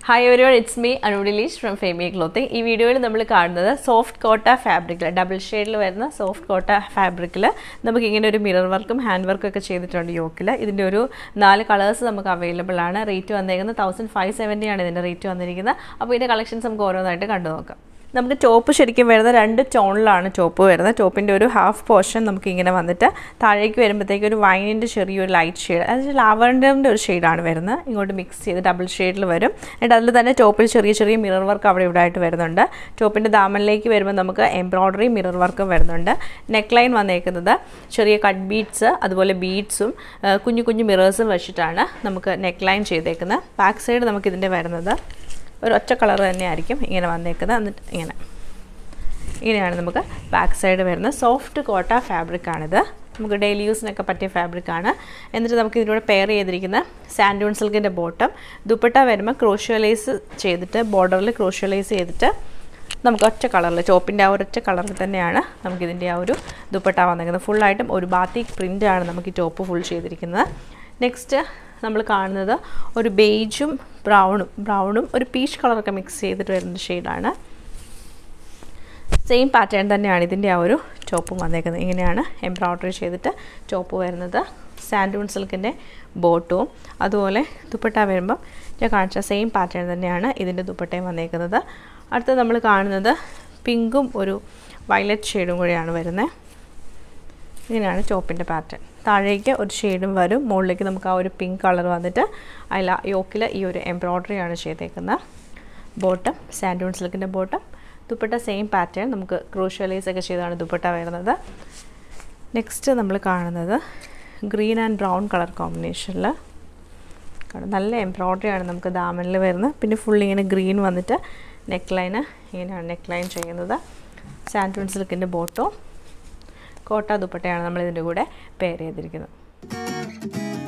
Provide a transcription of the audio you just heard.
hi ഒരു it's me അനുഡിലീഷ് from Femia clothing ഈ വീഡിയോയിൽ നമ്മൾ കാണുന്നത് സോഫ്റ്റ് കോട്ട ഫാബ്രിക്കിൽ ഡബിൾ ഷെയ്ഡിൽ വരുന്ന സോഫ്റ്റ് കോട്ട ഫാബ്രിക്കിൽ നമുക്ക് ഇങ്ങനെ ഒരു മിറർ വർക്കും ഹാൻഡ് വർക്കും ഒക്കെ ചെയ്തിട്ടുണ്ട് യോക്കിൽ ഇതിൻ്റെ ഒരു നാല് കളേഴ്സ് നമുക്ക് അവൈലബിൾ ആണ് റേറ്റ് വന്നേക്കുന്നത് തൗസൻഡ് ഫൈവ് സെവൻറ്റി ആണ് ഇതിൻ്റെ റേറ്റ് വന്നിരിക്കുന്നത് അപ്പോൾ ഇതിൻ്റെ കളക്ഷൻസ് നമുക്ക് ഓരോന്നായിട്ട് കണ്ടു നോക്കാം നമുക്ക് ടോപ്പ് ശരിക്കും വരുന്നത് രണ്ട് ടോണിലാണ് ടോപ്പ് വരുന്നത് ടോപ്പിൻ്റെ ഒരു ഹാഫ് പോർഷൻ നമുക്ക് ഇങ്ങനെ വന്നിട്ട് താഴേക്ക് വരുമ്പോഴത്തേക്ക് ഒരു വൈനിൻ്റെ ചെറിയൊരു ലൈറ്റ് ഷെയ്ഡ് അതായത് ലാവൻഡറിൻ്റെ ഒരു ഷെയ്ഡാണ് വരുന്നത് ഇങ്ങോട്ട് മിക്സ് ചെയ്ത് ഡബിൾ ഷെയ്ഡിൽ വരും എന്നിട്ട് അതിൽ തന്നെ ടോപ്പിൽ ചെറിയ ചെറിയ മിറർ വർക്ക് അവിടെ ഇവിടെ ആയിട്ട് വരുന്നുണ്ട് ടോപ്പിൻ്റെ ദാമനിലേക്ക് വരുമ്പോൾ നമുക്ക് എംബ്രോയ്ഡറി മിറർ വർക്കും വരുന്നുണ്ട് നെക്ക് ലൈൻ വന്നേക്കുന്നത് ചെറിയ കട്ട് ബീഡ്സ് അതുപോലെ ബീഡ്സും കുഞ്ഞു കുഞ്ഞു മിറേഴ്സും വെച്ചിട്ടാണ് നമുക്ക് നെക്ക് ലൈൻ ചെയ്തേക്കുന്നത് ബാക്ക് സൈഡ് നമുക്ക് ഇതിൻ്റെ വരുന്നത് ഒരു ഒറ്റ കളർ തന്നെയായിരിക്കും ഇങ്ങനെ വന്നേക്കുന്നത് എന്നിട്ട് ഇങ്ങനെ ഇങ്ങനെയാണ് നമുക്ക് ബാക്ക് സൈഡ് വരുന്നത് സോഫ്റ്റ് കോട്ട ഫാബ്രിക്കാണിത് നമുക്ക് ഡെയിലി യൂസിനൊക്കെ പറ്റിയ ഫാബ്രിക്കാണ് എന്നിട്ട് നമുക്ക് ഇതിലൂടെ പെയർ ചെയ്തിരിക്കുന്ന സാൻഡൂൺ സിൽക്കിൻ്റെ ബോട്ടം ദുപ്പട്ട വരുമ്പോൾ ക്രോഷ്യോലൈസ് ചെയ്തിട്ട് ബോർഡറിൽ ക്രോഷ്യോലൈസ് ചെയ്തിട്ട് നമുക്ക് ഒറ്റ കളറിൽ ചോപ്പിൻ്റെ ആ ഒരൊറ്റ കളറിൽ തന്നെയാണ് നമുക്കിതിൻ്റെ ആ ഒരു ദുപ്പട്ട വന്നിരിക്കുന്നത് ഫുള്ളായിട്ടും ഒരു ബാത്തിക് പ്രിൻ്റാണ് നമുക്ക് ഈ ടോപ്പ് ഫുൾ ചെയ്തിരിക്കുന്നത് നെക്സ്റ്റ് നമ്മൾ കാണുന്നത് ഒരു ബേജും ബ്രൗണും ബ്രൗണും ഒരു പീച്ച് കളറൊക്കെ മിക്സ് ചെയ്തിട്ട് വരുന്ന ഷെയ്ഡാണ് സെയിം പാറ്റേൺ തന്നെയാണ് ഇതിൻ്റെ ആ ഒരു ടോപ്പും വന്നേക്കുന്നത് ഇങ്ങനെയാണ് എംബ്രോയ്ഡറി ചെയ്തിട്ട് ടോപ്പ് വരുന്നത് സാൻഡൂൺ സിൽക്കിൻ്റെ ബോട്ടും അതുപോലെ ദുപ്പട്ട വരുമ്പം ഞാൻ കാണിച്ച സെയിം പാറ്റേൺ തന്നെയാണ് ഇതിൻ്റെ ദുപ്പട്ടയും വന്നേക്കുന്നത് അടുത്ത് നമ്മൾ കാണുന്നത് പിങ്കും ഒരു വയലറ്റ് ഷെയ്ഡും കൂടിയാണ് വരുന്നത് ഇങ്ങനെയാണ് ടോപ്പിൻ്റെ പാറ്റേൺ താഴേക്ക് ഒരു ഷെയ്ഡും വരും മുകളിലേക്ക് നമുക്ക് ആ ഒരു പിങ്ക് കളർ വന്നിട്ട് അതിൽ യോക്കിൽ ഈ ഒരു എംബ്രോയ്ഡറിയാണ് ചെയ്തേക്കുന്നത് ബോട്ടം സാൻഡൂൺ സിൽക്കിൻ്റെ ബോട്ടം ദുപ്പട്ട സെയിം പാറ്റേൺ നമുക്ക് ക്രൂഷ്യലൈസ് ഒക്കെ ചെയ്താണ് ദുപ്പട്ട വരുന്നത് നെക്സ്റ്റ് നമ്മൾ കാണുന്നത് ഗ്രീൻ ആൻഡ് ബ്രൗൺ കളർ കോമ്പിനേഷനിൽ നല്ല എംബ്രോയ്ഡറിയാണ് നമുക്ക് ദാമനിൽ വരുന്നത് പിന്നെ ഫുൾ ഇങ്ങനെ ഗ്രീൻ വന്നിട്ട് നെക്ക് ലൈന് ഇങ്ങനെയാണ് നെക്ക് ലൈൻ ചെയ്യുന്നത് സാൻഡൂൺ സിൽക്കിൻ്റെ ബോട്ടോ കോട്ട ദുപ്പട്ടയാണ് നമ്മൾ ഇതിൻ്റെ കൂടെ പെയർ ചെയ്തിരിക്കുന്നത്